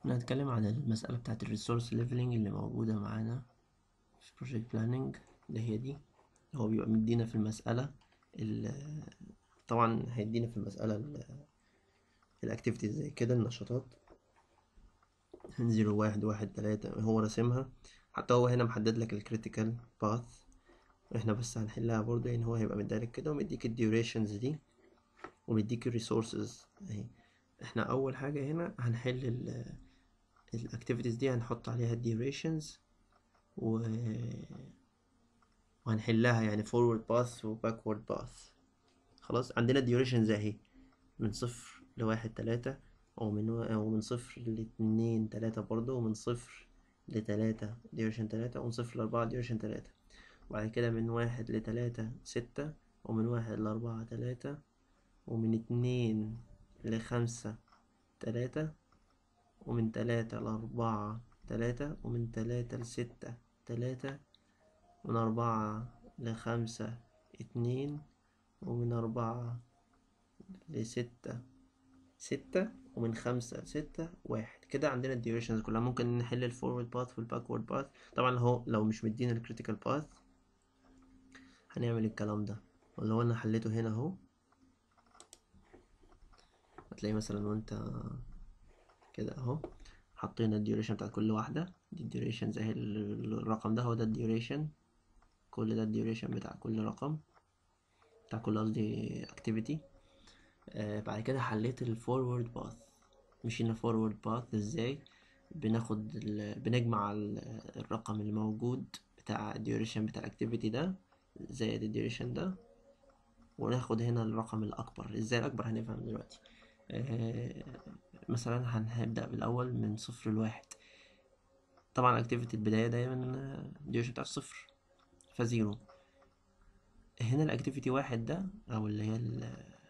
هنتكلم عن المسألة بتاعة الريسورس ليفلنج اللي موجودة معانا في بروجكت بلاننج اللي هي دي هو بيبقى مدينا في المسألة ال- طبعا هيدينا في المسألة الاكتيفيتيز زي كده النشاطات زيرو واحد واحد تلاتة هو راسمها حتى هو هنا محدد لك الكريتيكال باث احنا بس هنحلها برضه يعني هو هيبقى مديلك كده ومديك الديوريشنز دي ومديك الريسورسز اهي احنا اول حاجة هنا هنحل ال الاكتيفيتيز دي هنحط عليها الديوريشنز و وهنحلها يعني forward path و backward path خلاص عندنا الديوريشنز اهي من صفر لواحد تلاتة أو من و... أو من صفر لاتنين تلاتة برضه ومن صفر لتلاتة ديوريشن تلاتة ومن صفر لأربعة ديوريشن تلاتة وبعد كده من واحد لتلاتة ستة ومن واحد لأربعة تلاتة ومن اتنين لخمسة تلاتة ومن تلاتة لأربعة تلاتة ومن تلاتة لستة تلاتة من أربعة لخمسة اتنين ومن أربعة لستة ستة ومن خمسة لستة واحد كده عندنا الديوريشنز كلها ممكن نحل الفورورد باث والباكورد باث طبعا هو لو مش مدينا الكريتيكال باث هنعمل الكلام ده ولو انا حليته هنا اهو هتلاقي مثلا وانت كده اهو حطينا الديوريشن بتاعت كل واحدة دي الديوريشن زي الرقم ده هو ده الديوريشن كل ده الديوريشن بتاع كل رقم بتاع كل قصدي اكتيفيتي آه بعد كده حليت الفورورد باث مشينا فورورد باث ازاي بناخد ال... بنجمع ال... الرقم اللي موجود بتاع الديوريشن بتاع الاكتيفيتي ده زائد الديوريشن ده وناخد هنا الرقم الاكبر ازاي الاكبر هنفهم دلوقتي آه مثلا هنبدأ بالأول من صفر لواحد طبعا اكتيفيتي البداية دايما الديوريشن بتاع الصفر فزيرو هنا الاكتيفيتي واحد ده او اللي هي ال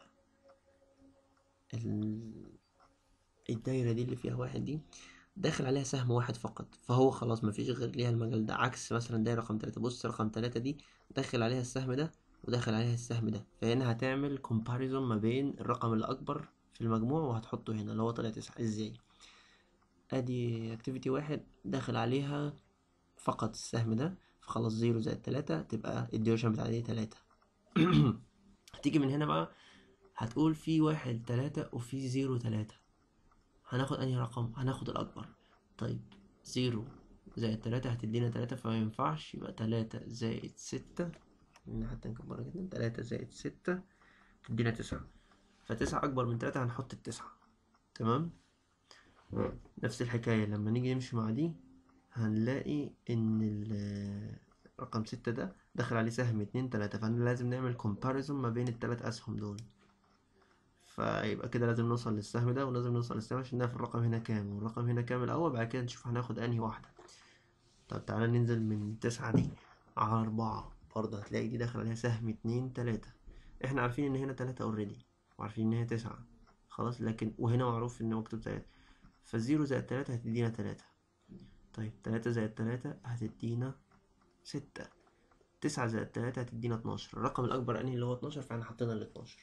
ال الدايرة دي اللي فيها واحد دي داخل عليها سهم واحد فقط فهو خلاص مفيش غير ليها المجال ده عكس مثلا دايرة رقم تلاتة بص رقم تلاتة دي داخل عليها السهم ده وداخل عليها السهم ده فهنا هتعمل كومباريزون ما بين الرقم الأكبر في المجموع وهتحطه هنا اللي هو طلع تسعة ازاي ادي اكتيفيتي واحد داخل عليها فقط السهم ده فخلاص زيرو زائد تلاتة تبقى الديوريشن بتاع دي تلاتة هتيجي من هنا بقى هتقول في واحد تلاتة وفي زيرو تلاتة هناخد انهي رقم هناخد الاكبر طيب زيرو زائد تلاتة هتدينا تلاتة فما ينفعش يبقى تلاتة زائد ستة حتى نكبرها كده تلاتة زائد ستة تدينا تسعة فتسعة أكبر من تلاتة هنحط التسعة تمام نفس الحكاية لما نيجي نمشي مع دي هنلاقي إن رقم ستة ده دخل عليه سهم اتنين تلاتة فاحنا لازم نعمل كومباريزون ما بين التلات أسهم دول فيبقى كده لازم نوصل للسهم ده ولازم نوصل للسهم عشان نعرف الرقم هنا كام والرقم هنا كام الأول بعد كده نشوف هناخد أنهي واحدة طب تعالى ننزل من تسعة دي على أربعة برضه هتلاقي دي داخل عليها سهم اتنين تلاتة احنا عارفين إن هنا تلاتة اوريدي وعارفين إن هي تسعة خلاص لكن وهنا معروف إن مكتوب تلاتة فالزيرو زائد تلاتة هتدينا تلاتة طيب تلاتة زائد تلاتة هتدينا ستة تسعة زائد تلاتة هتدينا اتناشر الرقم الأكبر أنهي اللي هو اتناشر فاحنا حطينا الاتناشر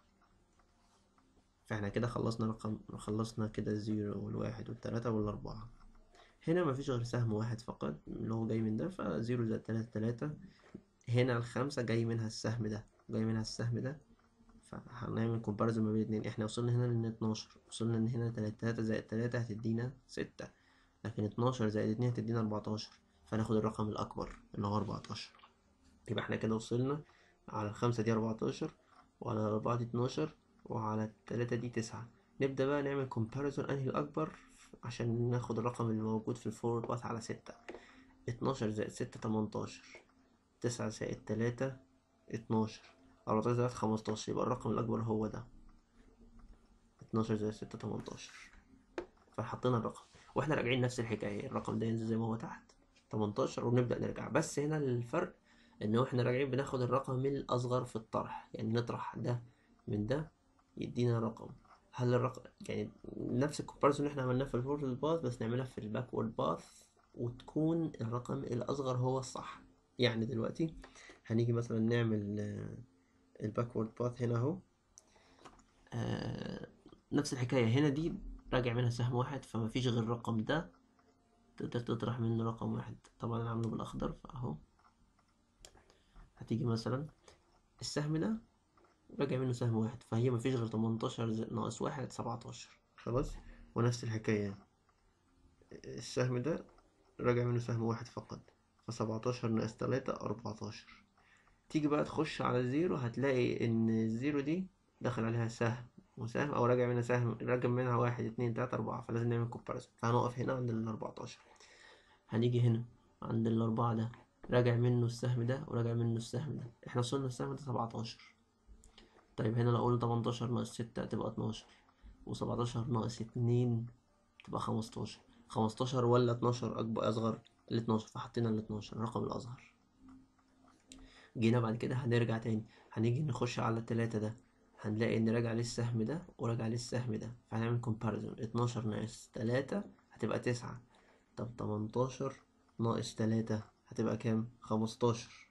فاحنا كده خلصنا رقم خلصنا كده الزيرو والواحد والتلاتة والأربعة هنا مفيش غير سهم واحد فقط اللي هو جاي من ده فزيرو زائد تلاتة تلاتة هنا الخمسة جاي منها السهم ده جاي منها السهم ده فهنعمل كومباريزون ما بين الاتنين احنا وصلنا هنا لن اتناشر وصلنا ان هنا تلاتة زائد تلاتة هتدينا ستة لكن اتناشر زائد اتنين هتدينا أربعتاشر فناخد الرقم الأكبر اللي هو أربعتاشر يبقى احنا كده وصلنا على الخمسة دي أربعتاشر وعلى الأربعة دي اتناشر وعلى التلاتة دي تسعة نبدأ بقى نعمل كومباريزون أنهي الأكبر عشان ناخد الرقم اللي موجود في الفورورد باث على ستة اتناشر زائد ستة تمنتاشر تسعة زائد تلاتة اتناشر أربعتاشر زائد خمستاشر يبقى الرقم الأكبر هو ده اتناشر زائد ستة تمنتاشر فحطينا الرقم واحنا راجعين نفس الحكاية الرقم ده ينزل زي ما هو تحت تمنتاشر ونبدأ نرجع بس هنا الفرق إن واحنا راجعين بناخد الرقم الأصغر في الطرح يعني نطرح ده من ده يدينا رقم هل الرقم يعني نفس الكومباريزون اللي احنا عملناه في الفورورد باث بس نعملها في الباكورد باث وتكون الرقم الأصغر هو الصح يعني دلوقتي هنيجي مثلا نعمل الباكورد باث هنا اهو آه نفس الحكاية هنا دي راجع منها سهم واحد فمفيش غير الرقم ده تقدر تطرح منه رقم واحد طبعا انا عامله بالاخضر فاهو هتيجي مثلا السهم ده راجع منه سهم واحد فهي مفيش غير تمنتاشر زائد ناقص واحد سبعتاشر خلاص ونفس الحكاية السهم ده راجع منه سهم واحد فقط فسبعتاشر ناقص تلاتة أربعتاشر تيجي بقى تخش على الزيرو هتلاقي إن الزيرو دي دخل عليها سهم وسهم أو راجع منها سهم راجع منها واحد اتنين تلاتة أربعة فلازم نعمل كومباريسون فهنقف هنا عند الأربعتاشر هنيجي هنا عند الأربعة ده راجع منه السهم ده وراجع منه السهم ده احنا وصلنا السهم ده سبعتاشر طيب هنا لو قلنا تمنتاشر ناقص ستة تبقى اتناشر وسبعتاشر ناقص اتنين تبقى خمستاشر خمستاشر ولا اتناشر أكبر أصغر الاتناشر فحطينا الاتناشر الرقم الأصغر جينا بعد كده هنرجع تاني هنيجي نخش على التلاتة ده هنلاقي إن راجع عليه السهم ده وراجع عليه السهم ده فهنعمل كومباريزون اتناشر ناقص تلاتة هتبقى تسعة طب تمنتاشر ناقص تلاتة هتبقى كام؟ خمستاشر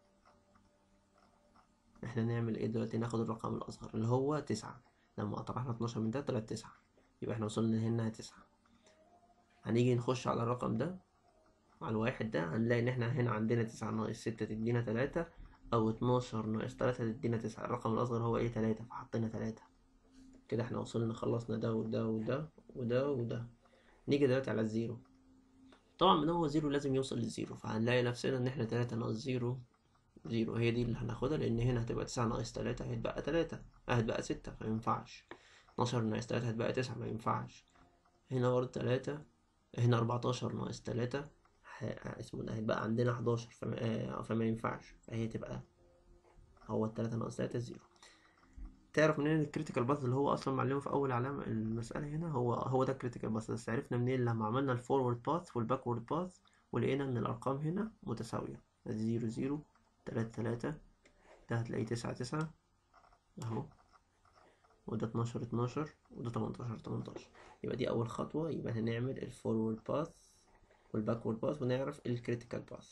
احنا نعمل ايه دلوقتي ناخد الرقم الأصغر اللي هو تسعة لما طرحنا اتناشر من ده طلعت تسعة يبقى احنا وصلنا هنا تسعة هنيجي نخش على الرقم ده على الواحد ده هنلاقي ان احنا هنا عندنا تسعة ناقص ستة تدينا تلاتة او اتناشر ناقص تلاتة تدينا تسعة الرقم الأصغر هو ايه تلاتة فحطينا تلاتة كده احنا وصلنا خلصنا ده وده وده وده وده نيجي دلوقتي على الزيرو طبعا من هو زيرو لازم يوصل للزيرو فهنلاقي نفسنا ان احنا تلاتة ناقص زيرو زيرو هي دي اللي هناخدها لان هنا هتبقى تسعة ناقص تلاتة هيتبقى تلاتة هتبقى ستة فمينفعش اتناشر ناقص تلاتة هتبقى تسعة مينفعش هنا برضه تلاتة هنا أربعتاشر ناقص تلاتة اسمه ده هيبقى عندنا حداشر فما, آه فما ينفعش فهي تبقى هو التلاتة ناقص تلاتة زيرو تعرف منين الكريتيكال باث اللي هو اصلا معلمه في اول علامه المساله هنا هو هو ده الكريتيكال باث بس عرفنا منين لما عملنا الفورورد باث والباكورد باث ولقينا ان الارقام هنا متساويه زيرو زيرو تلاتة تلاتة ده هتلاقيه تسعة تسعة اهو وده اتناشر اتناشر وده تمنتاشر تمنتاشر يبقى دي اول خطوه يبقى هنعمل الفورورد باث والباكورد باث ونعرف الكريتيكال باث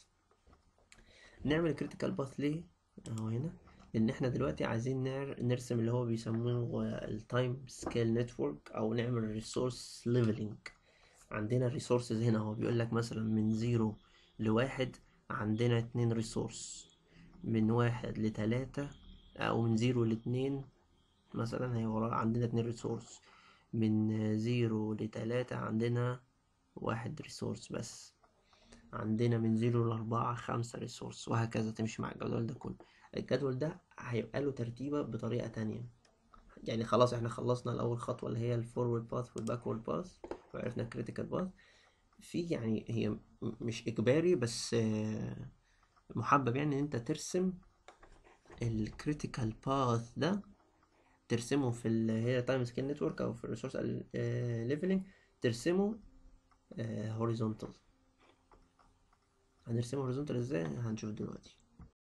نعمل الكريتيكال باث ليه اهو هنا لان احنا دلوقتي عايزين نرسم اللي هو بيسموه التايم سكيل نتورك او نعمل ريسورس ليفلينج عندنا الريسورسز هنا هو بيقول لك مثلا من زيرو لواحد عندنا اتنين ريسورس من واحد لتلاتة او من زيرو لاتنين مثلا هي عندنا اتنين ريسورس من زيرو لتلاتة عندنا واحد ريسورس بس عندنا من زيرو لأربعة خمسة ريسورس وهكذا تمشي مع الجدول ده كله الجدول ده هيبقى له ترتيبة بطريقة تانية يعني خلاص احنا خلصنا الأول خطوة اللي هي الفورورد باث والباكورد باث وعرفنا الكريتيكال باث في يعني هي مش إجباري بس محبب يعني إن أنت ترسم الكريتيكال باث ده ترسمه في اللي هي تايم سكيل نتورك أو في الريسورس ليفلنج ترسمه هوريزونتال هنرسمه هوريزونتال ازاي هنشوف دلوقتي